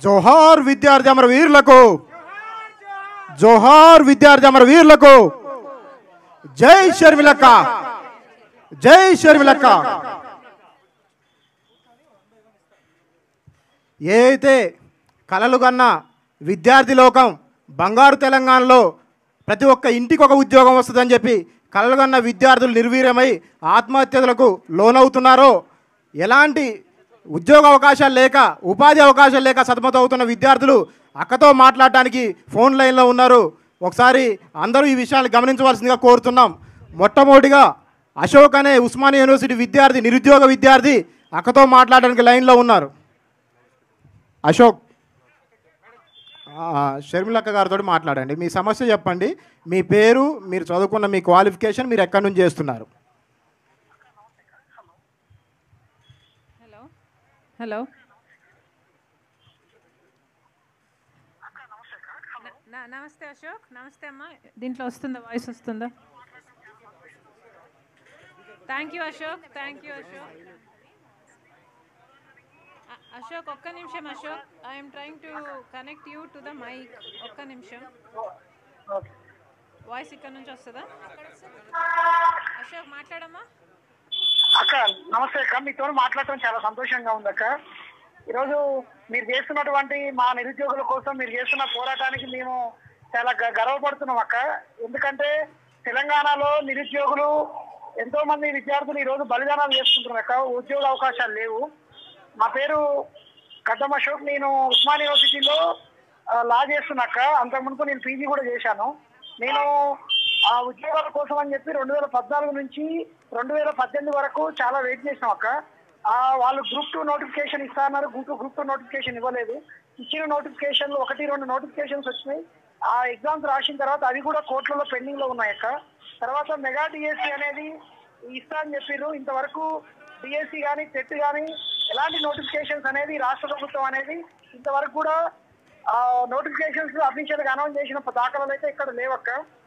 జోహార్ విద్యార్థి అమర వీరులకు జోహార్ విద్యార్థి అమర వీరులకు జై షర్మిలక్క జై షర్మిలక్క ఏ అయితే కలలు కన్నా విద్యార్థి లోకం బంగారు తెలంగాణలో ప్రతి ఒక్క ఇంటికి ఒక ఉద్యోగం వస్తుందని చెప్పి కలలు కన్న విద్యార్థులు నిర్వీర్యమై ఆత్మహత్యలకు లోనవుతున్నారో ఎలాంటి ఉద్యోగ అవకాశాలు లేక ఉపాధి అవకాశాలు లేక సతమతమవుతున్న విద్యార్థులు అక్కతో మాట్లాడటానికి ఫోన్ లైన్లో ఉన్నారు ఒకసారి అందరూ ఈ విషయాన్ని గమనించవలసిందిగా కోరుతున్నాం మొట్టమొదటిగా అశోక్ అనే ఉస్మానియా యూనివర్సిటీ విద్యార్థి నిరుద్యోగ విద్యార్థి అక్కతో మాట్లాడడానికి లైన్లో ఉన్నారు అశోక్ ఆ, షర్మిలక్క గారితో మాట్లాడండి మీ సమస్య చెప్పండి మీ పేరు మీరు చదువుకున్న మీ క్వాలిఫికేషన్ మీరు ఎక్కడి నుంచి చేస్తున్నారు హలో హలో న- న- నమస్తే అశోక్ నమస్తే అమ్మా దీంట్లో వస్తుందా వాయిస్ వస్తుందా thank you Ashok thank you Ashok అ- అశోక్ ఒక్క నిమిషం Ashok I'm trying to connect you to the mic ఒక్క నిమిషం వాయిస్ ఇక్కడ నుంచి వస్తుందా అశోక్ మాట్లాడమ్మా అక్క నమస్తే అక్క మీతో మాట్లాడటం చాలా సంతోషంగా ఉంది అక్క ఈరోజు మీరు చేస్తున్నటువంటి మా నిరుద్యోగుల కోసం మీరు చేస్తున్న పోరాటానికి మేము చాలా గ- గర్వపడుతున్నాం అక్క ఎందుకంటే తెలంగాణలో నిరుద్యోగులు ఎంతో మంది విద్యార్థులు ఈ రోజు బలిదానాలు చేసుకుంటున్నారు అక్క ఉద్యోగ అవకాశాలు లేవు నా పేరు గడ్డం అశోక్ నేను ఉస్మాన్ యూనివర్సిటీలో ఆ, లా చేస్తున్నాక అంతకుముందు నేను పీజీ కూడా చేశాను నేను ఆ ఉద్యోగాల కోసం అని చెప్పి రెండు వేల పద్నాలుగు నుంచి రెండు వేల పద్దెనిమిది వరకు చాలా వెయిట్ చేసినాం అక్క ఆ, వాళ్ళు గ్రూప్ టూ నోటిఫికేషన్ ఇస్తా అన్నారు group two group two notification ఇవ్వలేదు ఇచ్చిన నోటిఫికేషన్లు ఒకటి రెండు నోటిఫికేషన్స్ వచ్చినాయి ఆ ఎగ్జామ్స్ రాసిన తర్వాత అవి కూడా కోర్టులలో పెండింగ్ లో ఉన్నాయి అక్క తర్వాత మెగా డిఎస్సి అనేది ఇస్తా అని చెప్పారు ఇంతవరకు డిఎస్సి కానీ టెట్ కానీ ఎలాంటి నోటిఫికేషన్స్ అనేది రాష్ట్ర ప్రభుత్వం అనేది ఇంతవరకు కూడా నోటిఫికేషన్స్ అఫీషియల్ గా అనౌన్స్ చేసిన దాఖలాలు అయితే ఇక్కడ లేవక్క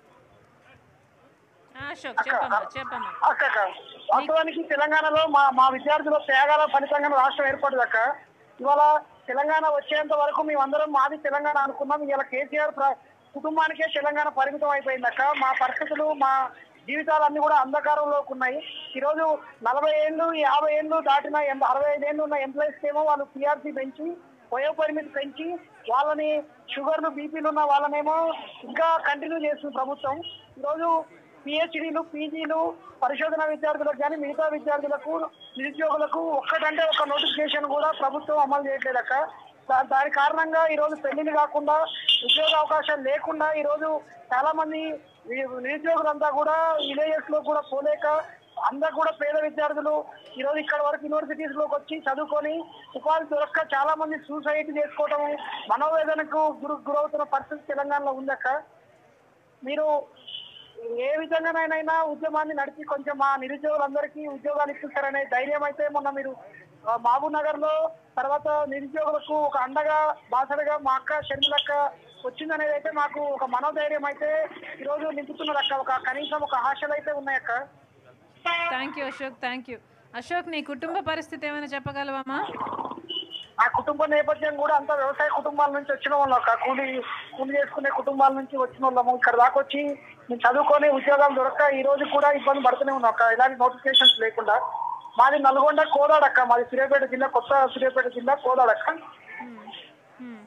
ఆ, అశోక్ చెప్పమ్మా చెప్పమ్మా అక్క అక్క. వాస్తవానికి తెలంగాణలో మా మా విద్యార్థుల త్యాగాల ఫలితంగా రాష్ట్రం ఏర్పడింది అక్క ఇవాళ తెలంగాణ వచ్చేంత వరకు మేమందరం మాది తెలంగాణ అనుకున్నాం ఇవాళ కేసీఆర్ ప్ర- కుటుంబానికే తెలంగాణ పరిమితం అయిపోయింది అక్క మా పరిస్థితులు మా జీవితాలన్నీ కూడా అంధకారంలోకి ఉన్నాయి ఈరోజు నలభై ఏళ్ళు యాభై ఏళ్ళు దాటిన ఎం- అరవై ఐదు ఏళ్ళు ఉన్న ఎంప్లాయీస్ ఏమో వాళ్ళు పిఆర్సీ పెంచి వయో పరిమితి పెంచి వాళ్ళని షుగర్లు బీపీలు ఉన్న వాళ్ళనేమో ఇంకా కంటిన్యూ చేస్తుంది ప్రభుత్వం ఈరోజు పిహెచ్డీలు పీజీలు పరిశోధన విద్యార్థులకు కానీ మిగతా విద్యార్థులకు నిరుద్యోగులకు ఒక్కటంటే ఒక నోటిఫికేషన్ కూడా ప్రభుత్వం అమలు చేయట్లేదు అక్క దా- దాని కారణంగా ఈ రోజు పెళ్లిని కాకుండా ఉద్యోగ అవకాశాలు లేకుండా ఈ రోజు చాలా మంది ని- నిరుద్యోగులంతా కూడా విలేజెస్ లో కూడా పోలేక అందరు కూడా పేద విద్యార్థులు ఈ రోజు ఇక్కడ వరకు యూనివర్సిటీస్ లోకి వచ్చి చదువుకొని ఉపాధి దొరక్క చాలా మంది సూసైడ్ చేసుకోవడం మనోవేదనకు గురి గురవుతున్న పరిస్థితి తెలంగాణలో ఉందక్క మీరు ఏ విధంగానైనా ఉద్యమాన్ని నడిపి కొంచెం మా నిరుద్యోగులందరికీ ఉద్యోగాలు ఇప్పిస్తారనే ధైర్యం అయితే మొన్న మీరు ఆ, మహబూబ్ నగర్ లో తర్వాత నిరుద్యోగులకు ఒక అండగా బాసడగా మా అక్క షర్మిలక్క వచ్చిందనేది అయితే మాకు ఒక మనోధైర్యం అయితే ఈరోజు నింపుతున్నారు అక్క ఒక కనీసం ఒక ఆశలు అయితే ఉన్నాయక్క thank you Ashok thank you Ashok నీ కుటుంబ పరిస్థితి ఏమైనా చెప్పగలవమ్మా ఆ కుటుంబ నేపథ్యం కూడా అంతా వ్యవసాయ కుటుంబాల నుంచి వచ్చిన వాళ్ళం అక్క కూలి కూలి చేసుకునే కుటుంబాల నుంచి వచ్చిన వాళ్ళము ఇక్కడ దాకా వచ్చి మేము చదువుకొని ఉద్యోగాలు దొరక్క ఈ రోజు కూడా ఇబ్బంది పడుతూనే ఉన్నాం అక్క ఎలాంటి నోటిఫికేషన్స్ లేకుండా మాది నల్గొండ కోదాడక్క మాది సూర్యాపేట జిల్లా కొత్త సూర్యాపేట జిల్లా కోదాడక్క హ్మ్.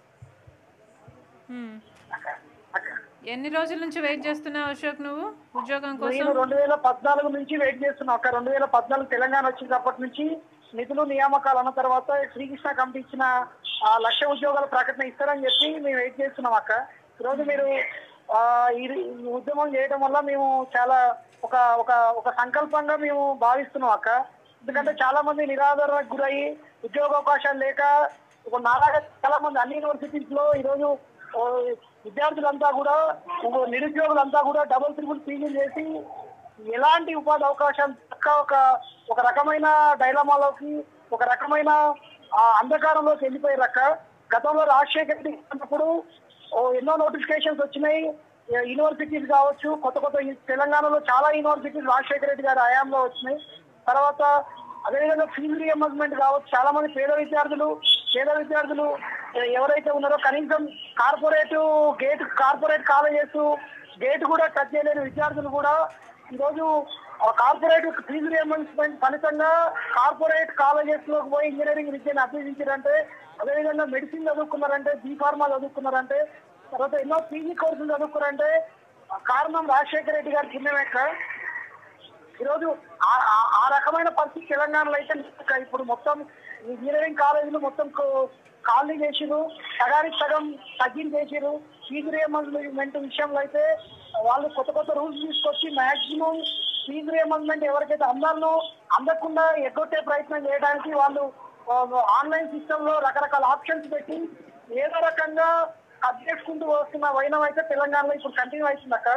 హ్మ్. ఎన్ని రోజుల నుంచి వెయిట్ చేస్తున్నావు అశోక్ నువ్వు ఉద్యోగం కోసం నేను రెండు వేల పద్నాలుగు నుంచి వెయిట్ చేస్తున్నాం అక్క రెండు వేల పద్నాలుగు తెలంగాణ వచ్చినప్పటి నుంచి నిధులు నియామకాలు అన్న తర్వాత శ్రీకృష్ణ కమిటీ ఇచ్చిన ఆ లక్ష ఉద్యోగాల ప్రకటన ఇస్తారని చెప్పి మేము వెయిట్ చేస్తున్నాం అక్క ఈరోజు మీరు ఆ, ఇది ఈ ఉద్యమం చేయడం వల్ల మేము చాలా ఒక ఒక ఒక సంకల్పంగా మేము భావిస్తున్నాం అక్క ఎందుకంటే చాలా మంది నిరాదరణకు గురయ్యి ఉద్యోగ అవకాశాలు లేక ఒక నాలాగా చాలా మంది అన్ని యూనివర్సిటీస్ లో ఈరోజు ఓ, విద్యార్థులంతా కూడా ఓ నిరుద్యోగులంతా కూడా డబుల్ త్రిబుల్ పీజీ చేసి ఎలాంటి ఉపాధి అవకాశాలు దక్క ఒక ఒక రకమైన డైలమాలోకి ఒక రకమైన ఆ, అంధకారంలోకి వెళ్ళిపోయారు అక్క గతంలో రాజశేఖర్ రెడ్డి ఉన్నప్పుడు ఓ ఎన్నో నోటిఫికేషన్స్ వచ్చినాయి ఏ యూనివర్సిటీస్ కావచ్చు కొత్త కొత్త ఈ తెలంగాణలో చాలా యూనివర్సిటీస్ రాజశేఖర రెడ్డి గారి హయాంలో వచ్చినాయి తర్వాత అదేవిధంగా ఫీజు రియంబర్స్మెంట్ కావచ్చు చాలా మంది పేద విద్యార్థులు పేద విద్యార్థులు ఎవరైతే ఉన్నారో కనీసం corporate gate corporate colleges gate కూడా టచ్ చేయలేని విద్యార్థులు కూడా ఈరోజు ఆ కార్పొరేట్ ఫీజు రియంబర్స్మెంట్ ఫలితంగా కార్పొరేట్ కాలేజెస్ లోకి పోయి ఇంజనీరింగ్ విద్యను అభ్యసించారంటే అదేవిధంగా మెడిసిన్ చదువుకున్నారంటే బీ ఫార్మా చదువుకున్నారంటే తర్వాత ఎన్నో పీజీ కోర్సులు చదువుకున్నారంటే కారణం రాజశేఖర రెడ్డి గారి చిన్నమేక ఈరోజు ఆ- ఆ- ఆ రకమైన పరిస్థితి తెలంగాణలో అయితే ఇంకా ఇప్పుడు మొత్తం ఈ ఇంజనీరింగ్ కాలేజీలు మొత్తం కో- ఖాళీ చేసిరు సగానికి సగం తగ్గించేసిరు ఫీజు రియంబర్స్మెంట్ విషయంలో అయితే వాళ్ళు కొత్త కొత్త రూల్స్ తీసుకొచ్చి మాక్సిమం ఫీజు రియంబర్స్మెంట్ ఎవరికైతే అందాలను అందకుండా ఎగ్గొట్టే ప్రయత్నం చేయడానికి వాళ్ళు ఆన్లైన్ సిస్టమ్ లో రకరకాల ఆప్షన్స్ పెట్టి ఏదో రకంగా కట్ చేసుకుంటూ వస్తున్న వైనం అయితే తెలంగాణలో ఇప్పుడు కంటిన్యూ అవుతుంది అక్క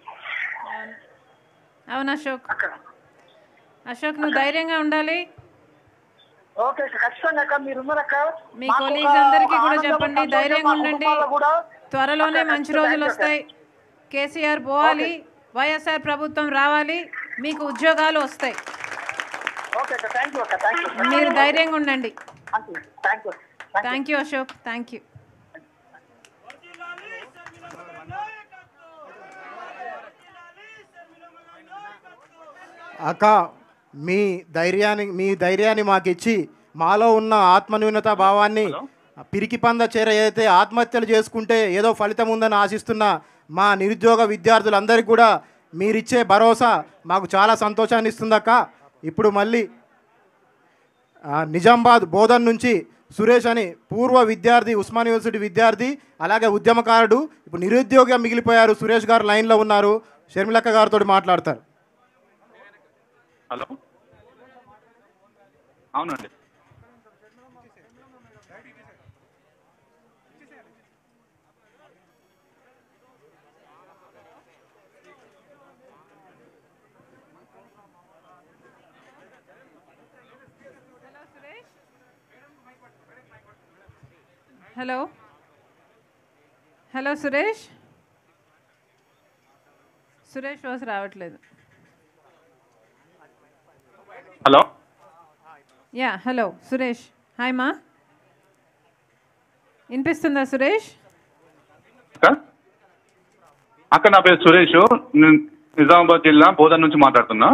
అవును అశోక్ అక్క అశోక్ నువ్వు ధైర్యంగా ఉండాలి ఓకే అక్క, ఖచ్చితంగా అక్క మీరు ఉన్నారక్క మీ మాకు ఒక colleagues అందరికీ కూడా ఆనందం, చెప్పండి, సంతోషం ధైర్యంగా మా ఉండండి. కుటుంబాల్లో కూడా త్వరలోనే అక్క, మంచి అక్క, రోజులు థాంక్యూ అక్క. వస్తాయి కేసీఆర్ పోవాలి వైఎస్ఆర్ ప్రభుత్వం రావాలి మీకు ఉద్యోగాలు వస్తాయి ఓకే అక్క థ్యాంక్ యూ అక్క థ్యాంక్ యూ మీరు ధైర్యంగా ఉండండి thank you thank you thank you Ashok thank you అక్క మీ ధైర్యాన్ని మీ ధైర్యాన్ని మాకు ఇచ్చి మాలో ఉన్న ఆత్మన్యూనత భావాన్ని పిరికి పంద చేర ఏదైతే ఆత్మహత్యలు చేసుకుంటే ఏదో ఫలితం ఉందని ఆశిస్తున్న మా నిరుద్యోగ విద్యార్థులందరికీ కూడా మీరిచ్చే భరోసా మాకు చాలా సంతోషాన్ని ఇస్తుందక్క ఇప్పుడు మళ్ళీ ఆ, నిజామాబాద్ బోధన్ నుంచి సురేష్ అని పూర్వ విద్యార్థి ఉస్మాన్ యూనివర్సిటీ విద్యార్థి అలాగే ఉద్యమకారుడు ఇప్పుడు నిరుద్యోగిగా మిగిలిపోయారు సురేష్ గారు లైన్లో ఉన్నారు షర్మిలక్క గారితో మాట్లాడతారు హలో అవునండి హలో హలో సురేష్ సురేష్ వాస్ రావట్లేదు hello yeah hello Suresh hi మా వినిపిస్తుందా సురేష్ అక్క అక్క నా పేరు సురేష్ నేను నిజామాబాద్ జిల్లా బోధన్ నుంచి మాట్లాడుతున్నా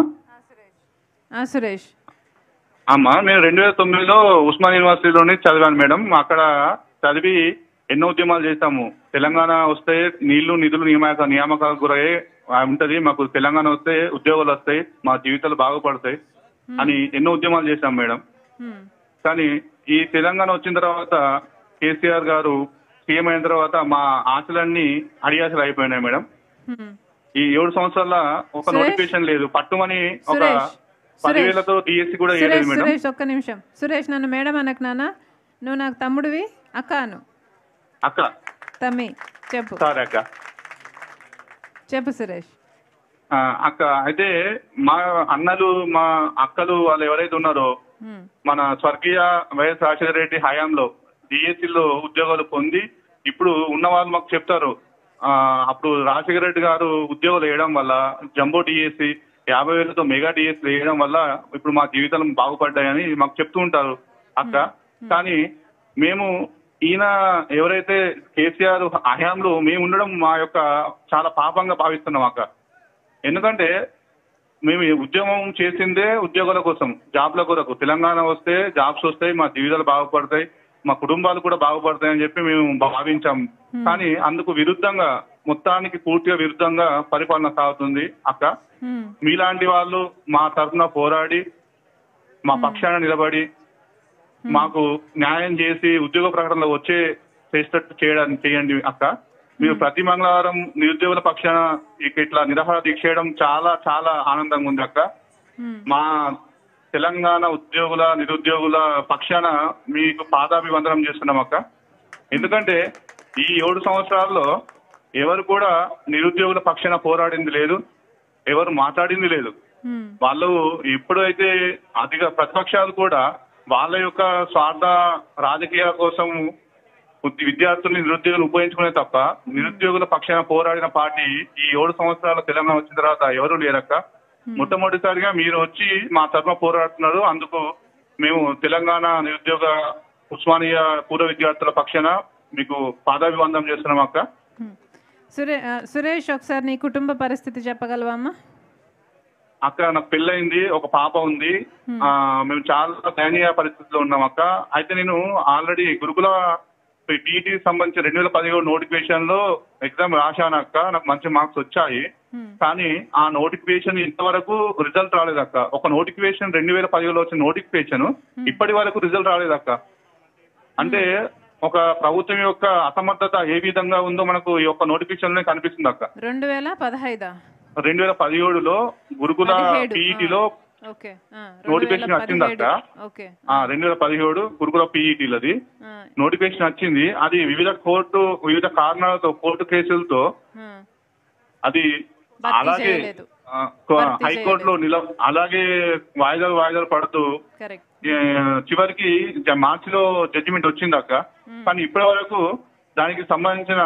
ఆ, సురేష్ అమ్మ నేను రెండు వేల తొమ్మిదిలో ఉస్మాన్ యూనివర్సిటీలోనే చదివాను మేడం అక్కడ చదివి ఎన్నో ఉద్యమాలు చేశాము తెలంగాణ వస్తే నీళ్లు నిధులు నియామక నియామకాలకు గురయ్యే ఉంటది మాకు తెలంగాణ వస్తే ఉద్యోగాలు వస్తాయి మా జీవితాలు బాగుపడతాయి అని ఎన్నో ఉద్యమాలు చేశాం మేడం హ్మ్. కానీ ఈ తెలంగాణ వచ్చిన తర్వాత కేసీఆర్ గారు సీఎం అయిన తర్వాత మా ఆశలన్నీ అడియాసలు అయిపోయినాయి మేడం హ్మ్. ఈ ఏడు సంవత్సరాల ఒక సురేష్? నోటిఫికేషన్ లేదు పట్టుమని ఒక సురేష్, పదివేలతో డిఎస్సి కూడా వేయలేదు సురేష్ మేడం సురేష్ ఒక్క నిమిషం సురేష్ నన్ను మేడం అనకు నాన్న నువ్వు నాకు తమ్ముడివి అక్క అను అక్క తమ్మి చెప్పు సారీ అక్క చెప్పు సురేష్ ఆ, అక్క అయితే మా అన్నలు మా అక్కలు వాళ్ళు ఎవరైతే ఉన్నారో హ్మ్. మన స్వర్గీయ వైఎస్ రాజశేఖర రెడ్డి హయాంలో డిఎస్సిలో ఉద్యోగాలు పొంది ఇప్పుడు ఉన్న వాళ్ళు మాకు చెప్తారు ఆ, అప్పుడు రాజశేఖర రెడ్డి గారు ఉద్యోగాలు వేయడం వల్ల జంబో డిఎస్సి యాభై వేలతో మెగా డిఎస్సి వేయడం వల్ల ఇప్పుడు మా జీవితాలు బాగుపడ్డాయని మాకు చెప్తూ ఉంటారు అక్క కానీ మేము ఈయన ఎవరైతే కేసీఆర్ హయాంలో మేము ఉండడం మా యొక్క చాలా పాపంగా భావిస్తున్నాం అక్క ఎందుకంటే మేము ఈ ఉద్యమం చేసిందే ఉద్యోగాల కోసం జాబ్ల కొరకు తెలంగాణ వస్తే జాబ్స్ వస్తాయి మా జీవితాలు బాగుపడతాయి మా కుటుంబాలు కూడా బాగుపడతాయి అని చెప్పి మేము భావించాం కానీ అందుకు విరుద్ధంగా మొత్తానికి పూర్తిగా విరుద్ధంగా పరిపాలన సాగుతుంది అక్క హ్మ్. మీలాంటి వాళ్ళు మా తరఫున పోరాడి మా పక్షాన నిలబడి మాకు న్యాయం చేసి ఉద్యోగ ప్రకటనలో వచ్చే చేసేటట్టు చేయడానికి చేయండి అక్క మీరు ప్రతి మంగళవారం నిరుద్యోగుల పక్షాన ఇక ఇట్లా నిరాహార దీక్ష చేయడం చాలా చాలా ఆనందంగా ఉంది అక్క హ్మ్. మా తెలంగాణ ఉద్యోగుల నిరుద్యోగుల పక్షాన మీకు పాదాభివందనం చేస్తున్నాం అక్క ఎందుకంటే ఈ ఏడు సంవత్సరాల్లో ఎవరు కూడా నిరుద్యోగుల పక్షాన పోరాడింది లేదు ఎవరు మాట్లాడింది లేదు హ్మ్. వాళ్ళు ఎప్పుడైతే అధిక ప్రతిపక్షాలు కూడా వాళ్ళ యొక్క స్వార్థ రాజకీయ కోసం ఉద్య- విద్యార్థుల్ని నిరుద్యోగులు ఉపయోగించుకునే తప్ప నిరుద్యోగుల పక్షాన పోరాడిన పార్టీ ఈ ఏడు సంవత్సరాల తెలంగాణ వచ్చిన తర్వాత ఎవరు లేరక్క మొట్టమొదటిసారిగా మీరు వచ్చి మా తరఫున పోరాడుతున్నారు అందుకు మేము తెలంగాణ నిరుద్యోగ ఉస్మానియా పూర్వ విద్యార్థుల పక్షాన మీకు పాదాభివందనం చేస్తున్నాం అక్క హ్మ్. సురే ఆ, సురేష్ ఒకసారి నీ కుటుంబ పరిస్థితి చెప్పగలవా అమ్మా అక్క నాకు పెళ్ళయింది ఒక పాప ఉంది ఆ, మేము చాలా దయనీయ పరిస్థితిలో ఉన్నాం అక్క అయితే నేను ఆల్రెడీ గురుకుల టీఈటీ సంబంధించి రెండు వేల పదిహేడు నోటిఫికేషన్ లో ఎగ్జామ్ రాశాను అక్క నాకు మంచి మార్క్స్ వచ్చాయి కానీ ఆ నోటిఫికేషన్ ఇంతవరకు రిజల్ట్ రాలేదు అక్క ఒక నోటిఫికేషన్ రెండు వేల పదిహేడులో వచ్చిన నోటిఫికేషన్ ఇప్పటి వరకు రిజల్ట్ రాలేదు అక్క అంటే ఒక ప్రభుత్వం యొక్క అసమర్థత ఏ విధంగా ఉందో మనకు ఈ యొక్క నోటిఫికేషన్ లో కనిపిస్తుంది అక్క రెండు వేల పదహైదా రెండు వేల పదిహేడులో గురుకుల పదిహేడు, టీఈటీలో ఓకే ఆ, నోటిఫికేషన్ 2017 వచ్చిందక్క. ఓకే రెండు వేల పదిహేడు గురుకుల పీఈటీలది ఆ, నోటిఫికేషన్ వచ్చింది అది వివిధ కోర్టు వివిధ కారణాలతో కోర్టు కేసులతో ఆ, అది భర్తీ అలాగే చేయలేదు. ఆ, కో- భర్తీ హైకోర్టులో నిల అలాగే వాయిదాలు వాయిదాలు పడుతూ కరెక్ట్ ఏ, చివరికి జ- మార్చిలో జడ్జిమెంట్ వచ్చింది అక్క కానీ ఇప్పటి వరకు దానికి సంబంధించిన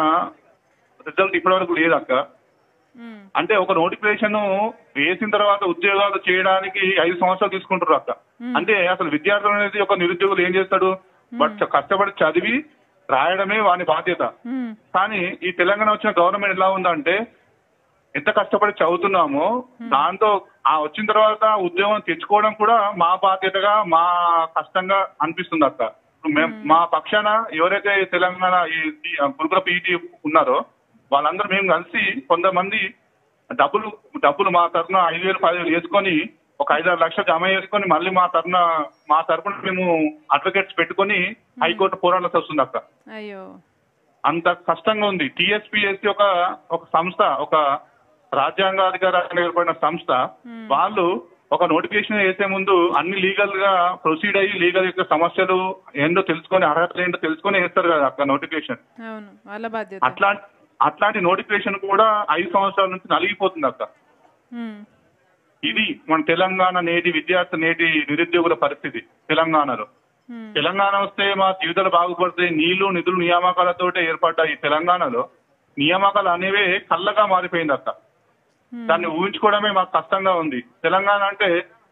రిజల్ట్ ఇప్పటి వరకు లేదు అక్క ఉమ్, అంటే ఒక నోటిఫికేషన్ వేసిన తర్వాత ఉద్యోగాలు చేయడానికి ఐదు సంవత్సరాలు తీసుకుంటారు అక్క అంటే అసలు విద్యార్థులు అనేది ఒక నిరుద్యోగులు ఏం చేస్తాడు బట్ కష్టపడి చదివి రాయడమే వాని బాధ్యత ఉమ్, కానీ ఈ తెలంగాణ వచ్చిన గవర్నమెంట్ ఎలా ఉందంటే ఎంత కష్టపడి చదువుతున్నామో దాంతో ఆ వచ్చిన తర్వాత ఉద్యోగం తెచ్చుకోవడం కూడా మా బాధ్యతగా మా కష్టంగా అనిపిస్తుంది అక్క మేం- మా పక్షాన ఎవరైతే తెలంగాణ ఈ ఈ గురుకుల పీఈటీ ఉన్నారో వాళ్ళందరూ మేము కలిసి కొంతమంది డబ్బులు డబ్బులు మా తరఫున ఐదు వేలు పదివేలు వేసుకొని ఒక ఐదారు లక్షలు జమ చేసుకొని మళ్ళీ మా తరఫున మా తరఫున మేము అడ్వకేట్స్ పెట్టుకొని హైకోర్టు పోరాడాల్సి వస్తుంది అక్క అయ్యో అంత కష్టంగా ఉంది టిఎస్పిఎస్సి ఒక ఒక సంస్థ ఒక రాజ్యాంగాధికారంగా ఏర్పడిన సంస్థ వాళ్ళు ఒక నోటిఫికేషన్ వేసే ముందు అన్ని లీగల్ గా ప్రొసీడ్ అయ్యి లీగల్ యొక్క సమస్యలు ఏంటో తెలుసుకొని అర్హతలు ఏంటో తెలుసుకొని వేస్తారు కదా అక్కడ నోటిఫికేషన్ అవును వాళ్ళ బాధ్యత అట్లా అట్లాంటి నోటిఫికేషన్ కూడా ఐదు సంవత్సరాల నుంచి నలిగిపోతుంది అక్క ఉమ్, ఇది మన తెలంగాణ నేటి విద్యార్థి నేటి నిరుద్యోగుల పరిస్థితి తెలంగాణలో ఉమ్, తెలంగాణ వస్తే మా జీవితాలు బాగుపడతాయి నీళ్లు నిధులు నియామకాలతోటే ఏర్పడ్డ ఈ తెలంగాణలో నియామకాలు అనేవే కళ్ళగా మారిపోయింది అక్క ఉమ్, దాన్ని ఊహించుకోవడమే మాకు కష్టంగా ఉంది తెలంగాణ అంటే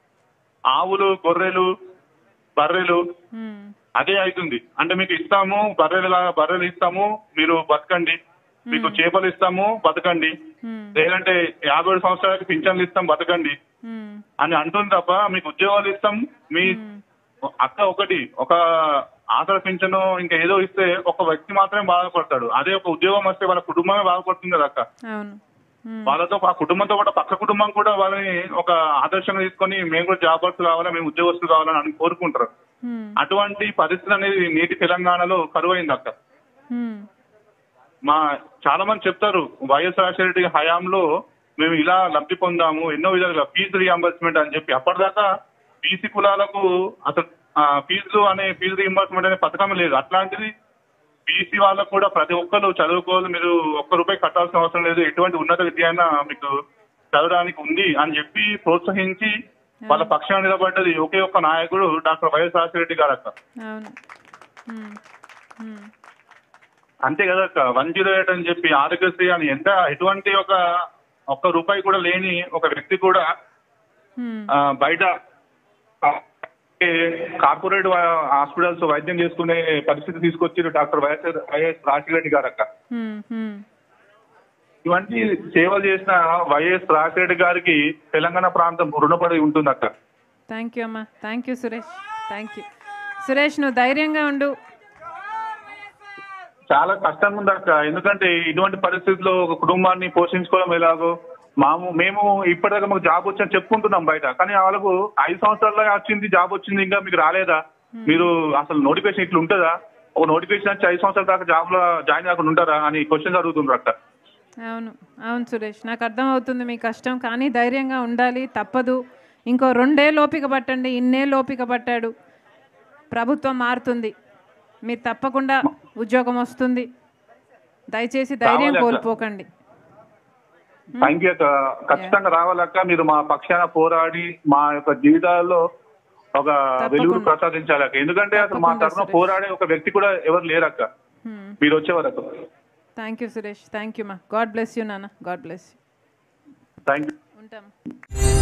ఆవులు గొర్రెలు బర్రెలు ఉమ్, అదే అవుతుంది అంటే మీకు ఇస్తాము బర్రెలు బర్రెలు ఇస్తాము మీరు బతకండి మీకు చేపలు ఇస్తాము బతకండి ఉమ్, లేదంటే యాభై ఏడు సంవత్సరాలకి పింఛన్లు ఇస్తాం బతకండి ఉమ్, అని అంటుంది తప్ప మీకు ఉద్యోగాలు ఇస్తాం మీ అక్క ఒకటి ఒక ఆసర పింఛను ఇంకా ఏదో ఇస్తే ఒక వ్యక్తి మాత్రమే బాధపడతాడు అదే ఒక ఉద్యోగం వస్తే వాళ్ళ కుటుంబమే బాధపడుతుంది కదా అక్క అవును ఉమ్, వాళ్ళతో ఆ కుటుంబంతో పాటు పక్క కుటుంబం కూడా వాళ్ళని ఒక ఆదర్శంగా తీసుకొని మేము కూడా జాబర్స్ కావాలా మేము ఉద్యోగస్తులు కావాలని అని కోరుకుంటారు ఉమ్, అటువంటి పరిస్థితి అనేది నేటి తెలంగాణలో కరువైంది అక్క ఉమ్, మా చాలా మంది చెప్తారు వైఎస్ రాజశేఖర హయాంలో మేము ఇలా లబ్ధి పొందాము ఎన్నో విధాలుగా ఫీజు రీఎంబర్స్మెంట్ అని చెప్పి అప్పటిదాకా బీసీ కులాలకు అసలు ఆ, ఫీజులు అనే ఫీజు రీఎంబర్స్మెంట్ అనే పథకం లేదు అట్లాంటిది బీసీ వాళ్ళకు కూడా ప్రతి ఒక్కరు చదువుకోవాలి మీరు ఒక్క రూపాయి కట్టాల్సిన అవసరం లేదు ఎటువంటి ఉన్నత విద్య అయినా మీకు చదవడానికి ఉంది అని చెప్పి ప్రోత్సహించి వాళ్ళ పక్షాన నిలబడ్డది ఒకే ఒక్క నాయకుడు డాక్టర్ వైఎస్ రాజశేఖర గారు అక్క అవును ఉమ్, ఉమ్, అంతే కదా అక్క వన్ జీరో ఎయిట్ అని చెప్పి ఆరోగ్యశ్రీ అని ఎంత ఎటువంటి ఒక ఒక్క రూపాయి కూడా లేని ఒక వ్యక్తి కూడా ఉమ్, ఆ, బయట ఆ, ఏ, కార్పొరేట్ వా- హాస్పిటల్స్ వైద్యం చేసుకునే పరిస్థితి తీసుకొచ్చారు doctor YS YS Rajasekhara Reddy garu అక్క ఉమ్, ఉమ్. ఇవన్నీ సేవలు చేసిన వైఎస్ రాజశేఖర రెడ్డి గారికి తెలంగాణ ప్రాంతం రుణపడి ఉంటుంది అక్క థ్యాంక్ యూ అమ్మా thank you Suresh thank you Suresh నువ్వు ధైర్యంగా ఉండు చాలా కష్టంగా ఉంది అక్క ఎందుకంటే ఇటువంటి పరిస్థితుల్లో ఒక కుటుంబాన్ని పోషించుకోవడం ఎలాగో మాము మేము ఇప్పటిదాకా మాకు జాబ్ వచ్చని చెప్పుకుంటున్నాం బయట కానీ వాళ్ళకు ఐదు సంవత్సరాలుగా వచ్చింది జాబ్ వచ్చింది ఇంకా మీకు రాలేదా మీరు అసలు నోటిఫికేషన్ ఇట్లా ఉంటుందా ఒక నోటిఫికేషన్ వచ్చి ఐదు సంవత్సరాల దాకా జాబ్ లో జాయిన్ కాకుండా ఉంటారా అని క్వశ్చన్స్ అడుగుతుండ్రు అక్క అవును అవును సురేష్ నాకు అర్థమవుతుంది మీ కష్టం కానీ ధైర్యంగా ఉండాలి తప్పదు ఇంకో రెండే లోపిక పట్టండి ఇన్నే లోపిక పట్టాడు ప్రభుత్వం మారుతుంది మీరు తప్పకుండా ఉద్యోగం వస్తుంది దయచేసి ధైర్యం రావాలి అక్క. కోల్పోకండి థ్యాంక్ యూ అక్క ఖచ్చితంగా రావాలక్క మీరు మా పక్షాన పోరాడి మా యొక్క జీవితాల్లో ఒక వెలుగును తప్పకుండా. ప్రసాదించాలి అక్క ఎందుకంటే అసలు మా తప్పకుండా, తరఫున సురేష్. పోరాడే ఒక వ్యక్తి కూడా ఎవరు లేరక్క మీరు వచ్చే వరకు thank you Suresh thank you మా గాడ్ బ్లెస్ యూ నాన్న God bless you thank you ఉంటాం